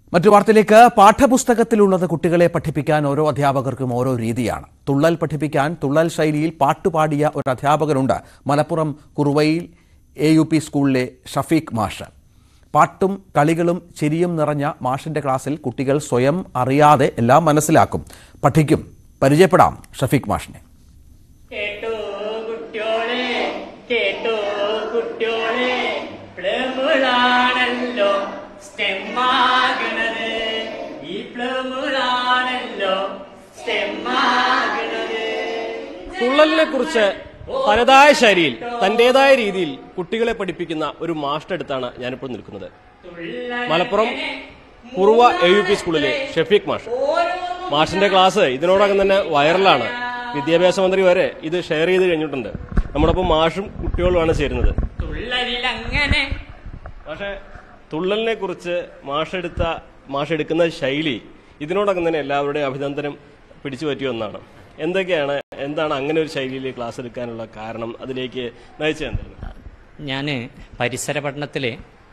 മറ്റു വാർത്തയിലേക്ക് പാഠപുസ്തകത്തിലുള്ളത് കുട്ടികളെ പഠിപ്പിക്കാൻ ഓരോ അധ്യാപകർക്കും ഓരോ രീതിയാണ് തുള്ളൽ പഠിപ്പിക്കാൻ തുള്ളൽ ശൈലിയിൽ പാട്ടുപാടിയ ഒരു അധ്യാപകനുണ്ട് മലപ്പുറം കുറുവയിൽ എ യു പി സ്കൂളിലെ ഷഫീഖ് മാഷ് പാട്ടും കളികളും ചിരിയും നിറഞ്ഞ മാഷിന്റെ ക്ലാസ്സിൽ കുട്ടികൾ സ്വയം അറിയാതെ എല്ലാം മനസ്സിലാക്കും പഠിക്കും പരിചയപ്പെടാം ഷഫീഖ് മാഷിനെ കേട്ടോ കുട്ടിയോളെ കേട്ടോ കുട്ടിയോളെ പ്ലമുളാണല്ലോ സ്റ്റെമ്മാകണത് ഈ പ്ലമുളാണല്ലോ സ്റ്റെമ്മാകണത് തുള്ളലിനെ കുറിച്ച് തനതായ ശൈലിയിൽ തന്റേതായ രീതിയിൽ കുട്ടികളെ പഠിപ്പിക്കുന്ന ഒരു മാസ്റ്റർ അടുത്താണ് ഞാനിപ്പോൾ നിൽക്കുന്നത് Malappuram Kuruva A U P സ്കൂളിലെ ഷെഫീഖ് മാഷ് മാഷിന്റെ ക്ലാസ് ഇതിനോടകം തന്നെ വൈറലാണ് വിദ്യാഭ്യാസ മന്ത്രി വരെ ഇത് ഷെയർ ചെയ്ത് കഴിഞ്ഞിട്ടുണ്ട് നമ്മോടൊപ്പം മാഷും കുട്ടികളുമാണ് ചേരുന്നത് തുള്ളലിലങ്ങനെ പക്ഷേ തുള്ളലിനെ കുറിച്ച് മാഷെടുത്ത മാഷെടുക്കുന്ന ശൈലി ഇതിനോടകം തന്നെ എല്ലാവരുടെയും അഭിനന്ദനം പിടിച്ചു പറ്റിയ ഒന്നാണ് എന്തൊക്കെയാണ് എന്താണ് അങ്ങനെ ഒരു ശൈലിയിൽ ക്ലാസ് എടുക്കാനുള്ള കാരണം അതിലേക്ക് നയിച്ചത് എന്താണ് ഞാൻ പരിസര പഠനത്തിൽ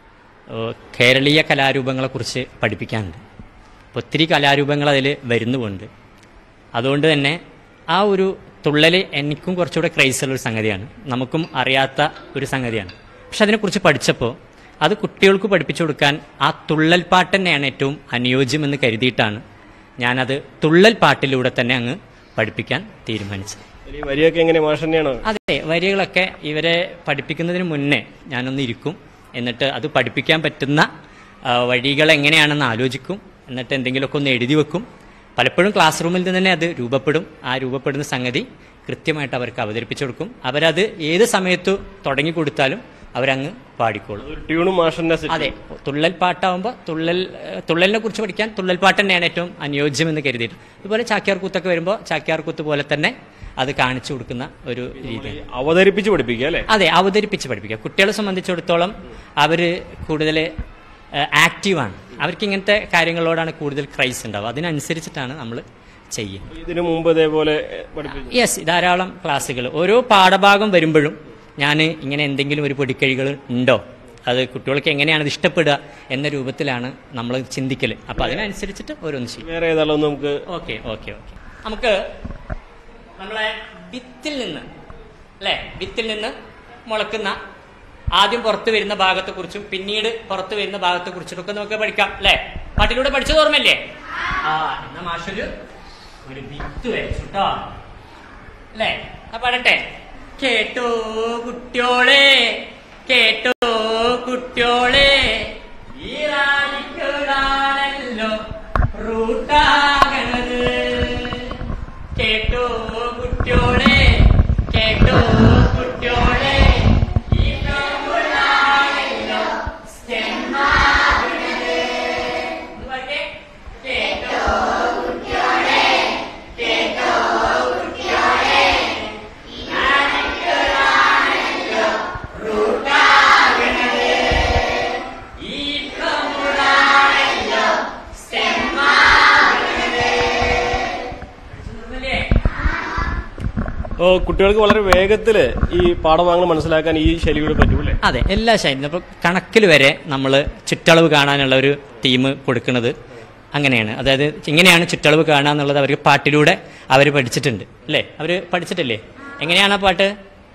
കേരളീയ കലാരൂപങ്ങളെക്കുറിച്ച് പഠിപ്പിക്കാനുണ്ട് അപ്പോൾ ഒത്തിരി കലാരൂപങ്ങൾ അതിൽ വരുന്നുമുണ്ട് അതുകൊണ്ട് തന്നെ ആ ഒരു തുള്ളൽ എനിക്കും കുറച്ചുകൂടെ ക്രൈസുള്ള ഒരു സംഗതിയാണ് നമുക്കും അറിയാത്ത ഒരു സംഗതിയാണ് പക്ഷെ അതിനെക്കുറിച്ച് പഠിച്ചപ്പോൾ അത് കുട്ടികൾക്ക് പഠിപ്പിച്ചു കൊടുക്കാൻ ആ തുള്ളൽ പാട്ട് തന്നെയാണ് ഏറ്റവും അനുയോജ്യമെന്ന് കരുതിയിട്ടാണ് ഞാനത് തുള്ളൽ പാട്ടിലൂടെ തന്നെ അങ്ങ് പഠിപ്പിക്കാൻ തീരുമാനിച്ചത് ഈ വരിയൊക്കെ എങ്ങനെ മാഷ് തന്നെയാണ് അതെ വരികളൊക്കെ ഇവരെ പഠിപ്പിക്കുന്നതിന് മുന്നേ ഞാനൊന്ന് ഇരിക്കും എന്നിട്ട് അത് പഠിപ്പിക്കാൻ പറ്റുന്ന ആ, വഴികൾ എങ്ങനെയാണെന്ന് ആലോചിക്കും എന്നിട്ട് എന്തെങ്കിലുമൊക്കെ ഒന്ന് എഴുതി വെക്കും പലപ്പോഴും ക്ലാസ് റൂമിൽ നിന്ന് തന്നെ അത് രൂപപ്പെടും ആ രൂപപ്പെടുന്ന സംഗതി കൃത്യമായിട്ട് അവർക്ക് അവതരിപ്പിച്ചു കൊടുക്കും അവരത് ഏത് സമയത്ത് തുടങ്ങി കൊടുത്താലും അവരങ്ങ് പാടിക്കോളും ഒരു ട്യൂണും മാഷന്റെ അതെ തുള്ളൽ പാട്ടാവുമ്പോൾ തുള്ളൽ ഏഹ്, തുള്ളലിനെ കുറിച്ച് പഠിക്കാൻ തുള്ളൽ പാട്ട് തന്നെയാണ് ഏറ്റവും അനുയോജ്യം എന്ന് കരുതിയിട്ട് അതുപോലെ ചാക്യാർ കൂത്തൊക്കെ വരുമ്പോൾ ചാക്യാർ കൂത്ത് പോലെ തന്നെ അത് കാണിച്ചു കൊടുക്കുന്ന ഒരു രീതിയാണ് അവതരിപ്പിച്ച് പഠിപ്പിക്കുക അല്ലേ അതെ അവതരിപ്പിച്ച് പഠിപ്പിക്കുക കുട്ടികളെ സംബന്ധിച്ചിടത്തോളം അവർ കൂടുതൽ ആക്റ്റീവാണ് അവർക്ക് ഇങ്ങനത്തെ കാര്യങ്ങളോടാണ് കൂടുതൽ ക്രൈസ് ഉണ്ടാവുക അതിനനുസരിച്ചിട്ടാണ് നമ്മൾ ചെയ്യുക ഇതിനു മുമ്പ് ഇതേപോലെ പഠിപ്പിച്ചു യെസ് ധാരാളം ക്ലാസ്സുകൾ ഓരോ പാഠഭാഗം വരുമ്പോഴും ഞാൻ ഇങ്ങനെ എന്തെങ്കിലും ഒരു പൊടിക്കഴികൾ ഉണ്ടോ അത് കുട്ടികൾക്ക് എങ്ങനെയാണ് ഇത് ഇഷ്ടപ്പെടുക എന്ന രൂപത്തിലാണ് നമ്മൾ ചിന്തിക്കൽ അപ്പോൾ അതിനനുസരിച്ചിട്ട് ഓരോന്ന് ചെയ്യും വേറെ ഏതായാലും ഒന്ന് നമുക്ക് ഓക്കെ ഓക്കെ ഓക്കെ നമുക്ക് നമ്മളെ വിത്തിൽ നിന്ന് അല്ലേ വിത്തിൽ നിന്ന് മുളക്കുന്ന ആദ്യം പുറത്തു വരുന്ന ഭാഗത്തെക്കുറിച്ചും പിന്നീട് പുറത്തു വരുന്ന ഭാഗത്തെക്കുറിച്ചിട്ടൊക്കെ നമുക്ക് പഠിക്കാം അല്ലേ പാട്ടിലൂടെ പഠിച്ചത് ഓർമ്മല്ലേ ആ എന്നാ മാഷൊരു ഒരു വിത്ത് വരച്ചു കേട്ടോ അല്ലേ ആ പാടട്ടെ കേട്ടോ കുട്ടിയോളെ കേട്ടോ കുട്ടിയോളെ ഈ റാണിക്കുടാണല്ലോ റൂട്ടാകണത് കേട്ടോ കുട്ടിയോളെ കേട്ടോ കുട്ടിയോളെ ഈ നമ്മളാണല്ലോ സ്റ്റെമ്മാകണത്. ഒന്ന് പറഞ്ഞേ. കേട്ടോ കുട്ടിയോളെ കേട്ടോ കുട്ടിയോളെ ഈ റാണിക്കുടാണല്ലോ റൂട്ടാകണത്. ഈ നമ്മളാണല്ലോ സ്റ്റെമ്മാകണത്. മനസ്സിലാവുന്നില്ലേ? ഓ, കുട്ടികൾക്ക് വളരെ വേഗത്തില് ഈ പാഠഭാഗങ്ങൾ മനസ്സിലാക്കാൻ ഈ ശൈലിയോട് പറ്റൂല്ലേ അതെ എല്ലാ ശൈലിയും അപ്പോൾ കണക്കിൽ വരെ നമ്മൾ ചുറ്റളവ് കാണാനുള്ള ഒരു ടീം കൊടുക്കുന്നത് അങ്ങനെയാണ് അതായത് ഇങ്ങനെയാണ് ചുറ്റളവ് കാണുക എന്നുള്ളത് അവർക്ക് പാട്ടിലൂടെ അവർ പഠിച്ചിട്ടുണ്ട് അല്ലേ അവർ പഠിച്ചിട്ടില്ലേ എങ്ങനെയാണ് ആ പാട്ട്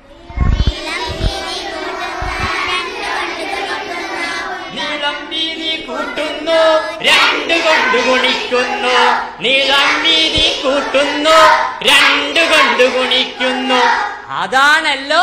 നീളം വീതി കൂട്ടുന്നു രണ്ട് കൊണ്ട് ഗുണിക്കുന്നു നീളം വീതി കൂട്ടുന്നു രണ്ട് കൊണ്ട് ഗുണിക്കുന്നു അതാണല്ലോ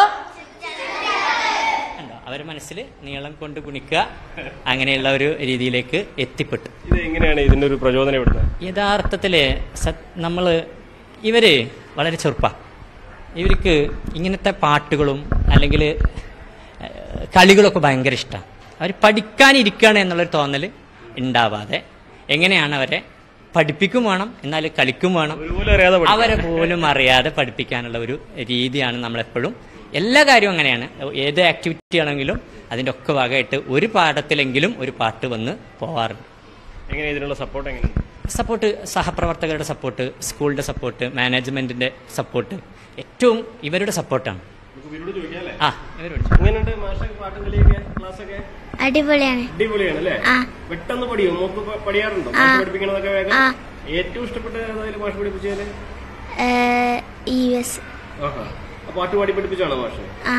കണ്ടോ അവരുടെ മനസ്സിൽ നീളം കൊണ്ട് ഗുണിക്കുക അങ്ങനെയുള്ള ഒരു രീതിയിലേക്ക് എത്തിപ്പെട്ടു ഇത് എങ്ങനെയാണ് ഇതിന്റെ ഒരു പ്രചോദനം ഇവിടുന്ന് യഥാർത്ഥത്തിൽ നമ്മൾ ഇവർ വളരെ ചെറുപ്പ ഇവർക്ക് ഇങ്ങനത്തെ പാട്ടുകളും അല്ലെങ്കിൽ കളികളൊക്കെ ഭയങ്കര ഇഷ്ടമാണ് അവർ പഠിക്കാനിരിക്കുകയാണ് എന്നുള്ളൊരു തോന്നൽ ഉണ്ടാവാതെ എങ്ങനെയാണ് അവരെ പഠിപ്പിക്കും വേണം എന്നാൽ കളിക്കും വേണം ഒരുപോലെ അറിയാതെ പഠിക്കും. അവരെ പോലും അറിയാതെ പഠിപ്പിക്കാനുള്ള ഒരു രീതിയാണ് നമ്മളെപ്പോഴും എല്ലാ കാര്യവും അങ്ങനെയാണ് ഏത് ആക്ടിവിറ്റി ആണെങ്കിലും അതിൻ്റെ ഒക്കെ ഭാഗമായിട്ട് ഒരു പാഠത്തിലെങ്കിലും ഒരു പാട്ട് വന്ന് പോവാറുണ്ട് എങ്ങനെ ഇതിനുള്ള സപ്പോർട്ട് എങ്ങനെയാണ് സപ്പോർട്ട് സഹപ്രവർത്തകരുടെ സപ്പോർട്ട് സ്കൂളിൻ്റെ സപ്പോർട്ട് മാനേജ്മെൻറ്റിൻ്റെ സപ്പോർട്ട് ഏറ്റവും ഇവരുടെ സപ്പോർട്ടാണ് നമുക്ക് ഇവരോട് ചോദിക്കാം അല്ലേ ആ ഇവരോട് എങ്ങനെയുണ്ട് മാഷൊക്കെ പാട്ടും കളിയൊക്കെ ക്ലാസ്സൊക്കെ അടിപൊളിയാണ് അടിപൊളിയാണ് അല്ലേ ആ. പെട്ടെന്ന് പഠിയോ മോക്ക് പ- പഠിയാറുണ്ടോ ആ. മാഷ് പഠിപ്പിക്കണതൊക്കെ വേഗം ആ. ഏറ്റവും ഇഷ്ടപ്പെട്ട ഏതായാലും മാഷ് പഠിപ്പിച്ചാല് ഇ എസ് ആഹാ ആ പാട്ട് പാടി പഠിപ്പിച്ചാണോ മാഷ് ആ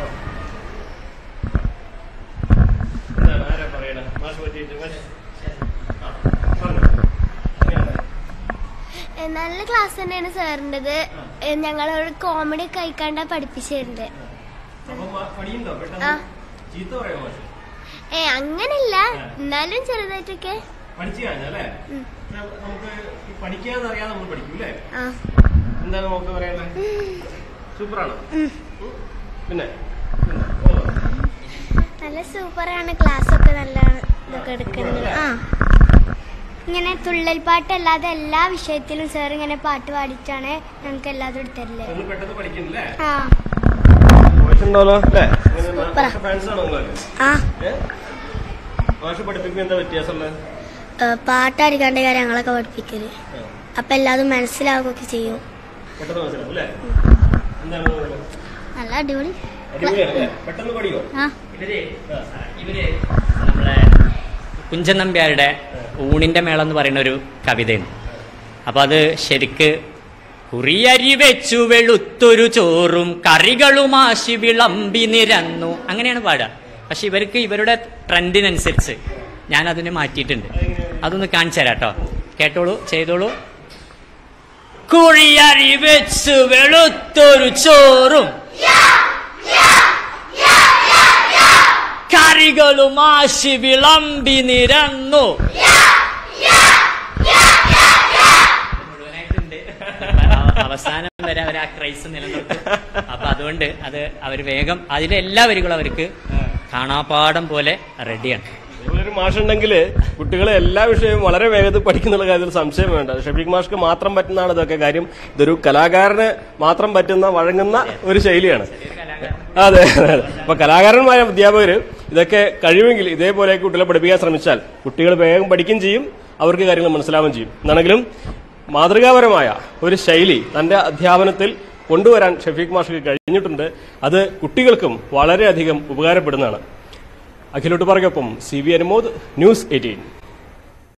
എന്താണ് ആരാ പറയണ മാഷ് പറ്റിയിട്ട് മാഷ് ആ, പറഞ്ഞോ. എങ്ങനെയാണ്? നല്ല ക്ലാസ് തന്നെയാണ് സാറിൻ്റെത് ഞങ്ങളോട് കോമഡി ഒക്കെ കഴിക്കാണ്ട പഠിപ്പിച്ചു തരുന്നത് അപ്പൊ പ- പഠിയുണ്ടോ ആ. പെട്ടെന്ന് ചീത്ത പറയാമോ മാഷ് ഏ അങ്ങനല്ല എന്നാലും ചെറുതായിട്ടൊക്കെ പഠിച്ചു കഴിഞ്ഞല്ലേ നമുക്ക് ഈ പഠിക്കാതെ അറിയാതെ നമ്മൾ പഠിക്കും അല്ലേ ആ എന്താണ് നമുക്ക് പറയാനുള്ളത് സൂപ്പറാണ് ഉം. പിന്നെ നല്ല സൂപ്പറാണ് ക്ലാസ് ഒക്കെ നല്ല ഇതൊക്കെ എടുക്കുന്നത് ആ ഇങ്ങനെ തുള്ളൽ പാട്ട് അല്ലാതെ എല്ലാ വിഷയത്തിലും സാർ ഇങ്ങനെ പാട്ട് പാടിച്ചാണ് ഞങ്ങൾക്ക് എല്ലാതും എടുത്തരില്ലേ ഒന്ന് പെട്ടെന്ന് പഠിക്കുന്നില്ലേ ആ ഉണ്ടല്ലോ അല്ലേ സൂപ്പറാ. ഫാൻസ് ആണോ നിങ്ങളൊക്കെ ആ മാഷ് പഠിപ്പിക്കുമ്പോൾ എന്താ വ്യത്യാസമുള്ളത് പാട്ടടിക്കാണ്ട് കാര്യങ്ങളൊക്കെ പഠിപ്പിക്കല് അപ്പൊ എല്ലാതും മനസ്സിലാവുകയൊക്കെ ചെയ്യും പെട്ടെന്ന് മനസ്സിലാവും അല്ലേ എന്താണ് നിങ്ങള്? നല്ല അടിപൊളി അടിപൊളിയാണ് അല്ലേ പെട്ടെന്ന് പഠിയോ ആ ഇവര് ഇവര് നമ്മളെ കുഞ്ചൻ നമ്പ്യാരുടെ ഊണിന്റെ മേളം എന്ന് പറയുന്ന ഒരു കവിതയുണ്ട് അപ്പൊ അത് ശരിക്ക് കുറിയരി വെച്ചു വെളുത്തൊരു ചോറും കറികളും ആശി വിളമ്പി നിരന്നു അങ്ങനെയാണ് പാടുക പക്ഷെ ഇവർക്ക് ഇവരുടെ ട്രെൻഡിനനുസരിച്ച് ഞാൻ അതിനെ മാറ്റിയിട്ടുണ്ട് അതൊന്ന് കാണിച്ചു തരാം കേട്ടോ കേട്ടോളൂ ചെയ്തോളൂ കുഴിയരി വെച്ചു വെളുത്തൊരു ചോറും കറികളും ആശി വിളമ്പി നിരന്നു മുഴുവനായിട്ടുണ്ട്. അവ- അവസാനം വരെ അവർ ആ ക്രൈസ് നിലനിർത്തും അപ്പൊ അതുകൊണ്ട് അത് അവർ വേഗം അതിലെ എല്ലാ വരികളും അവർക്ക് കാണാപാഠം പോലെ റെഡിയാണ് ഒരു മാഷുണ്ടെങ്കിൽ കുട്ടികളെ എല്ലാ വിഷയവും വളരെ വേഗത്തിൽ പഠിക്കുന്നുള്ള കാര്യത്തിൽ സംശയം വേണ്ട ഷഫീഖ് മാഷ്ക്ക് മാത്രം പറ്റുന്നതാണ് ഇതൊക്കെ കാര്യം ഇതൊരു കലാകാരന് മാത്രം പറ്റുന്ന വഴങ്ങുന്ന ഒരു ശൈലിയാണ് അതെ അതെ അതെ. അപ്പൊ കലാകാരന്മാരായ അധ്യാപകർ ഇതൊക്കെ കഴിവെങ്കിൽ ഇതേപോലെ കുട്ടികളെ പഠിപ്പിക്കാൻ ശ്രമിച്ചാൽ കുട്ടികൾ വേഗം പഠിക്കുകയും ചെയ്യും അവർക്ക് കാര്യങ്ങൾ മനസ്സിലാവുകയും ചെയ്യും എന്നാണെങ്കിലും മാതൃകാപരമായ ഒരു ശൈലി തന്റെ അധ്യാപനത്തിൽ കൊണ്ടുവരാൻ ഷഫീഖ് മാഷ്ക്ക് കഴിഞ്ഞിട്ടുണ്ട് അത് കുട്ടികൾക്കും വളരെയധികം ഉപകാരപ്പെടുന്നതാണ് അഖിലോട്ട് പറയൊപ്പം C V Anumod news eighteen